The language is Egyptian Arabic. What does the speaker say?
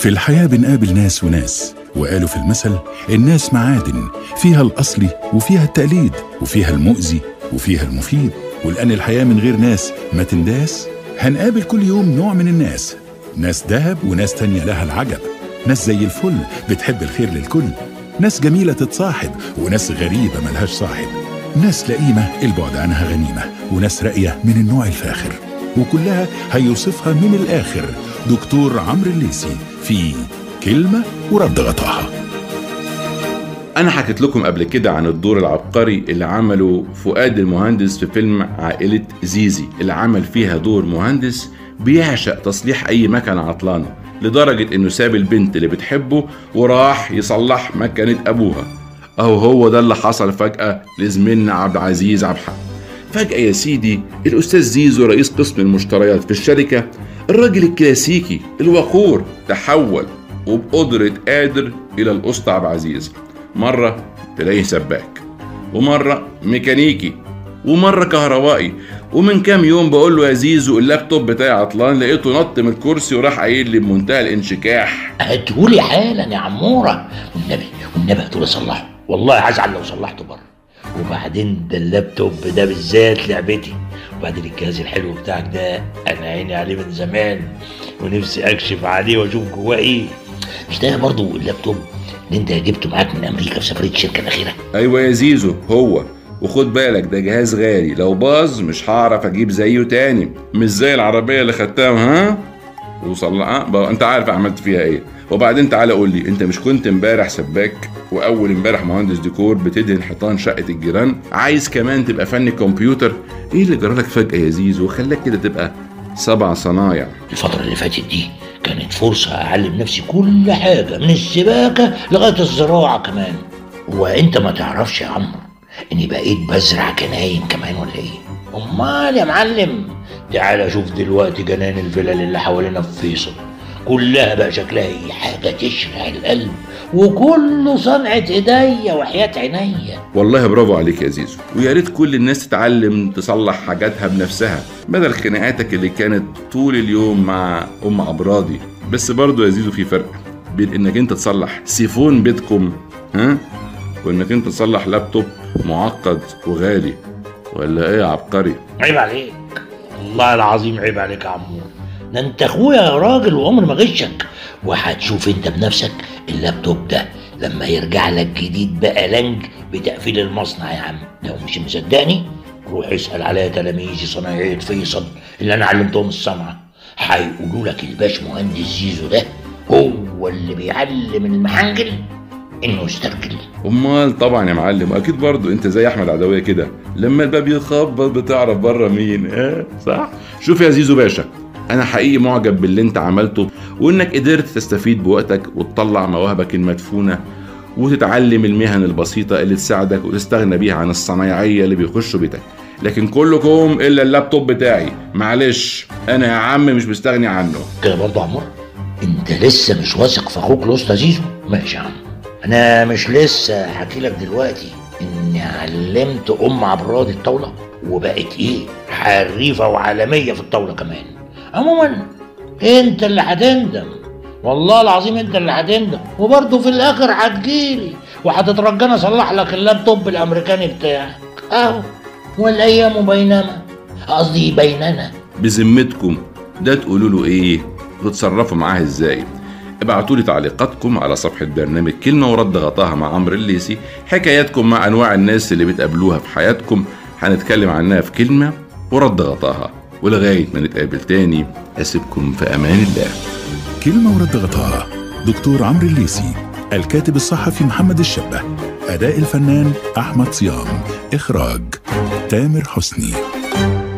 في الحياة بنقابل ناس وناس وقالوا في المثل الناس معادن فيها الأصلي وفيها التقليد وفيها المؤذي وفيها المفيد ولأن الحياة من غير ناس ما تنداس هنقابل كل يوم نوع من الناس ناس دهب وناس تانية لها العجب ناس زي الفل بتحب الخير للكل ناس جميلة تتصاحب وناس غريبة ملهاش صاحب ناس لئيمة البعد عنها غنيمة وناس راقية من النوع الفاخر وكلها هيوصفها من الآخر دكتور عمرو الليسي في كلمة ورد غطاها أنا حكيت لكم قبل كده عن الدور العبقري اللي عمله فؤاد المهندس في فيلم عائلة زيزي اللي عمل فيها دور مهندس بيعشق تصليح أي مكنة عطلانة لدرجة إنه ساب البنت اللي بتحبه وراح يصلح مكنة أبوها أهو هو ده اللي حصل فجأة لزميلنا عبد العزيز عبد الحق فجأة يا سيدي الأستاذ زيزو رئيس قسم المشتريات في الشركة الراجل الكلاسيكي الوقور تحول وبقدرة قادر إلى الأسطى عبد العزيز مرة تلاقيه سباك ومرة ميكانيكي ومرة كهربائي ومن كام يوم بقول له يا زيزو اللابتوب بتاعي عطلان لقيته نط من الكرسي وراح قايل لي بمنتهى الانشكاح هاتهولي حالا يا عمورة والنبي والنبي هاتولي صلحه والله هزعل لو صلحته بره وبعدين ده اللابتوب ده بالذات لعبتي وبعدين الجهاز الحلو بتاعك ده انا عيني عليه من زمان ونفسي اكشف عليه واشوف جواه ايه مش ده برضه اللابتوب اللي انت جبته معاك من امريكا في سفريه الشركه الاخيره ايوه يا زيزو هو وخد بالك ده جهاز غالي لو باظ مش هعرف اجيب زيه تاني مش زي العربيه اللي خدتها ها وصلحها بقى انت عارف عملت فيها ايه وبعدين تعالى قول لي انت مش كنت امبارح سباك واول امبارح مهندس ديكور بتدهن حيطان شقه الجيران عايز كمان تبقى فني كمبيوتر ايه اللي جرالك فجاه يا زيزو وخلاك كده تبقى سبع صنايع الفتره اللي فاتت دي كانت فرصه اعلم نفسي كل حاجه من السباكه لغايه الزراعه كمان وانت ما تعرفش يا عمرو اني بقيت بزرع جناين كمان ولا ايه امال يا معلم تعال شوف دلوقتي جنان الفلل اللي حوالينا في فيصل كلها بقى شكلها ايه حاجه تشرع القلب وكله صنعة ايديا وحياة عينيا والله برافو عليك يا زيزو ويا ريت كل الناس تتعلم تصلح حاجاتها بنفسها بدل خناقاتك اللي كانت طول اليوم مع ام عبراضي بس برضه يا زيزو في فرق بين انك انت تصلح سيفون بيتكم ها وانك انت تصلح لابتوب معقد وغالي ولا ايه يا عبقري عيب عليك والله العظيم عيب عليك يا عمور ده انت اخويا يا راجل وعمر ما غشك وهتشوف انت بنفسك اللابتوب ده لما يرجع لك جديد بقى لنج بتقفيل المصنع يا عم لو مش مصدقني روح اسال عليا تلاميذي صنايعية فيصل اللي انا علمتهم الصنعه هيقولوا لك الباش مهندس زيزو ده هو اللي بيعلم المحنجل انه يسترجل امال طبعا يا معلم واكيد برضو انت زي احمد عدويه كده لما الباب يخبط بتعرف بره مين اه صح شوف يا زيزو باشا انا حقيقي معجب باللي انت عملته وانك قدرت تستفيد بوقتك وتطلع مواهبك المدفونه وتتعلم المهن البسيطة اللي تساعدك وتستغنى بيها عن الصنايعية اللي بيخشوا بيتك لكن كلكم إلا اللابتوب بتاعي معلش أنا يا عم مش مستغني عنه كده برضه يا عمور انت لسه مش واثق في اخوك الاسطى زيزو ماشي يا عم انا مش لسه حكي لك دلوقتي اني علمت ام عبرادي الطاوله وبقت ايه حريفه وعالميه في الطاوله كمان عموما انت اللي هتندم والله العظيم انت اللي هتندم وبرضه في الاخر هتجيلي وهتترجاني اصلح لك اللابتوب الامريكاني بتاعك اهو والايام بينما قصدي بيننا بذمتكم ده تقولوا له إيه وتتصرفوا معاه إزاي ابعتوا لي تعليقاتكم على صفحة برنامج كلمة ورد غطاها مع عمرو الليسي حكاياتكم مع أنواع الناس اللي بتقابلوها في حياتكم هنتكلم عنها في كلمة ورد غطاها ولغاية ما نتقابل تاني أسيبكم في أمان الله كلمة ورد غطاها دكتور عمرو الليسي الكاتب الصحفي محمد الشبه أداء الفنان أحمد صيام إخراج تامر حسني